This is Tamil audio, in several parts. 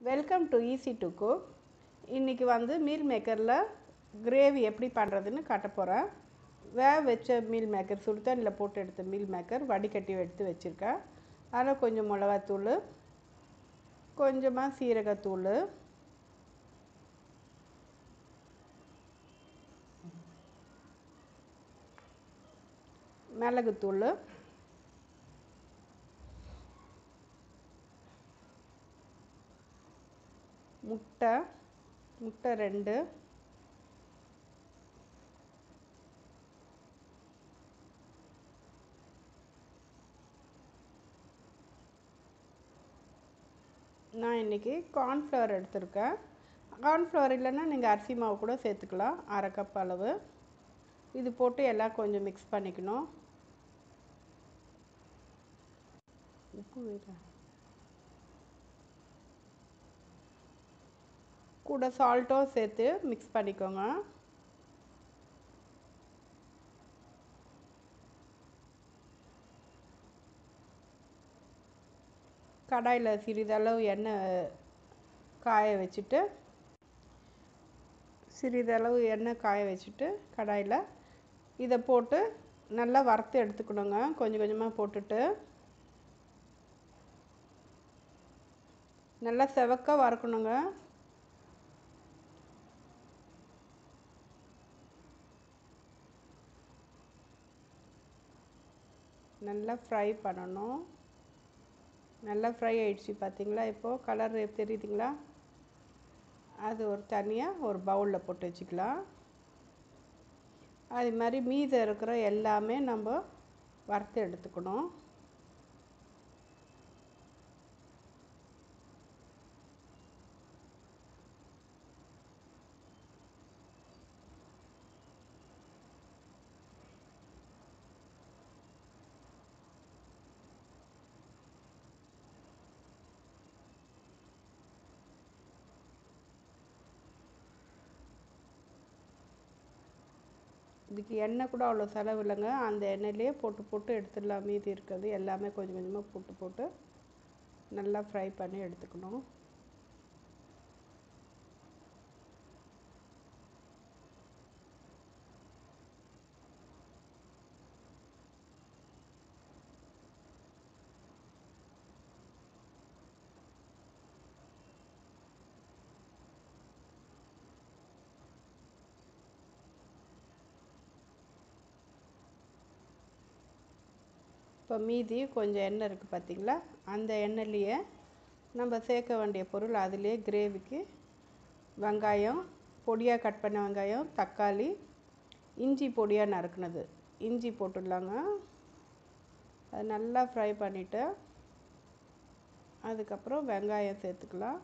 welcome to easy to cook இன்றைக்கி வந்து மீல் மேக்கரில் கிரேவி எப்படி பண்ணுறதுன்னு காட்ட போகிறேன் வேக வச்ச மீல் மேக்கர் சுடுதண்ணியில் போட்டு எடுத்த மீல் மேக்கர் வடிகட்டி எடுத்து வச்சுருக்கேன் அதில் கொஞ்சம் மிளகாத்தூள் கொஞ்சமாக சீரகத்தூள் மிளகுத்தூள் முட்டை முட்டை ரெண்டு நான் இன்றைக்கி கார்ன்ஃப்ளவர் எடுத்திருக்கேன் கார்ன்ஃப்ளவர் இல்லைன்னா நீங்கள் அரிசி மாவு கூட சேர்த்துக்கலாம் அரை கப் அளவு இது போட்டு எல்லாம் கொஞ்சம் மிக்ஸ் பண்ணிக்கணும் உப்பு வேறு கூட சால்ட்டும் சேர்த்து மிக்ஸ் பண்ணிக்கோங்க கடாயில் சிறிதளவு எண்ணெய் காய வச்சுட்டு சிறிதளவு எண்ணெய் காய வச்சுட்டு கடாயில் இதை போட்டு நல்லா வறுத்து எடுத்துக்கணுங்க கொஞ்சம் கொஞ்சமாக போட்டுட்டு நல்லா செவக்க வறுக்கணுங்க நல்லா ஃப்ரை பண்ணணும் நல்லா ஃப்ரை ஆயிடுச்சு பார்த்தீங்களா இப்போது கலர் தெரியுதுங்களா அது ஒரு தனியாக ஒரு பவுலில் போட்டு வச்சுக்கலாம் அது மாதிரி மீதம் இருக்கிற எல்லாமே நம்ம வறுத்து எடுத்துக்கணும் இதுக்கு எண்ணெய் கூட அவ்வளோ செலவு இல்லைங்க அந்த எண்ணெயிலே போட்டு போட்டு எடுத்துடலாம் மீதி இருக்கிறது எல்லாமே கொஞ்சம் கொஞ்சமாக போட்டு போட்டு நல்லா ஃப்ரை பண்ணி எடுத்துக்கணும் இப்போ மீதி கொஞ்சம் எண்ணெய் இருக்குது பார்த்திங்களா அந்த எண்ணெய்லேயே நம்ம சேர்க்க வேண்டிய பொருள் அதிலே கிரேவிக்கு வெங்காயம் பொடியாக கட் பண்ண வெங்காயம் தக்காளி இஞ்சி பொடியாக நறுக்குனது இஞ்சி போட்டுடலாங்க அது நல்லா ஃப்ரை பண்ணிவிட்டு அதுக்கப்புறம் வெங்காயம் சேர்த்துக்கலாம்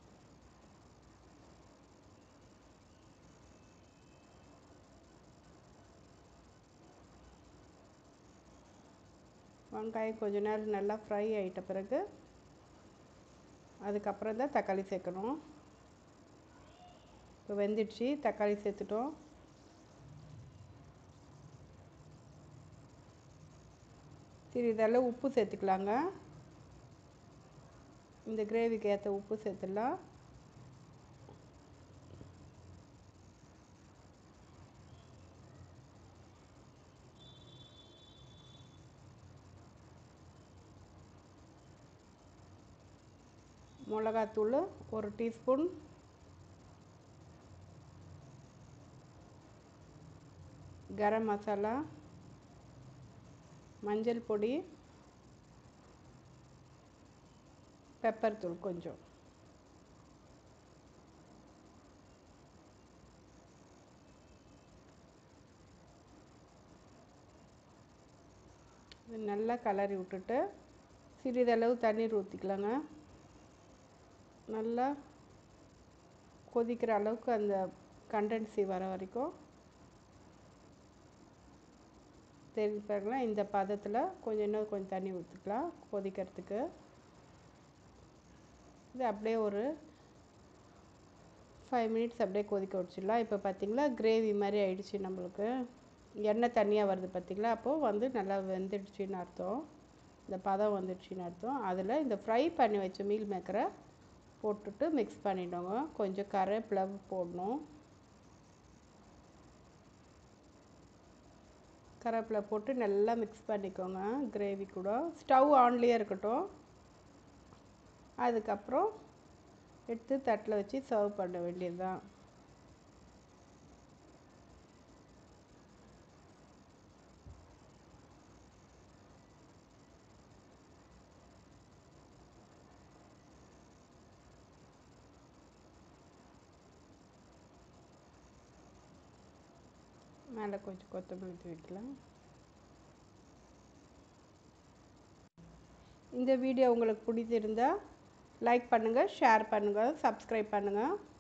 வெங்காயம் கொஞ்ச நேரம் நல்லா ஃப்ரை ஆகிட்ட பிறகு அதுக்கப்புறம் தான் தக்காளி சேர்க்கணும் இப்போ வெந்துடுச்சு தக்காளி சேர்த்துட்டோம் சிறிதளவு உப்பு சேர்த்துக்கலாங்க இந்த கிரேவிக்கு ஏற்ற உப்பு சேர்த்துடலாம் மிளகாத்தூள் ஒரு டீஸ்பூன் கரம் மசாலா மஞ்சள் பொடி பெப்பர் தூள் கொஞ்சம் நல்லா கலரி விட்டுட்டு சிறிதளவு தண்ணீர் ஊற்றிக்கலாங்க நல்லா கொதிக்கிற அளவுக்கு அந்த கண்டென்சி வர வரைக்கும் தெரிஞ்சுப்பாருங்களா இந்த பதத்தில் கொஞ்சம் இன்னும் கொஞ்சம் தண்ணி ஊற்றிக்கலாம் கொதிக்கிறதுக்கு இது அப்படியே ஒரு ஃபைவ் மினிட்ஸ் அப்படியே கொதிக்க வச்சிடலாம் இப்போ பார்த்திங்களா கிரேவி மாதிரி ஆயிடுச்சு நம்மளுக்கு எண்ணெய் தண்ணியாக வருது பார்த்திங்களா அப்போது வந்து நல்லா வெந்துடுச்சின்னு அர்த்தம் இந்த பதம் வந்துடுச்சின்னு அர்த்தம் அதில் இந்த ஃப்ரை பண்ணி வச்ச மீல் மேக்கரை போட்டுட்டு மிக்ஸ் பண்ணிவிடுங்க கொஞ்சம் கருவேப்பிலை போடணும் கருவேப்பிலை போட்டு நல்லா மிக்ஸ் பண்ணிக்கோங்க கிரேவி கூட ஸ்டவ் ஆன்லேயே இருக்கட்டும் அதுக்கப்புறம் எடுத்து தட்டில் வச்சு சர்வ் பண்ண வேண்டியது தான் மேலே கொஞ்சம் கொத்தமல்லி தூவிக்கலாம் இந்த வீடியோ உங்களுக்கு பிடிச்சிருந்தா லைக் பண்ணுங்கள் ஷேர் பண்ணுங்கள் சப்ஸ்கிரைப் பண்ணுங்கள்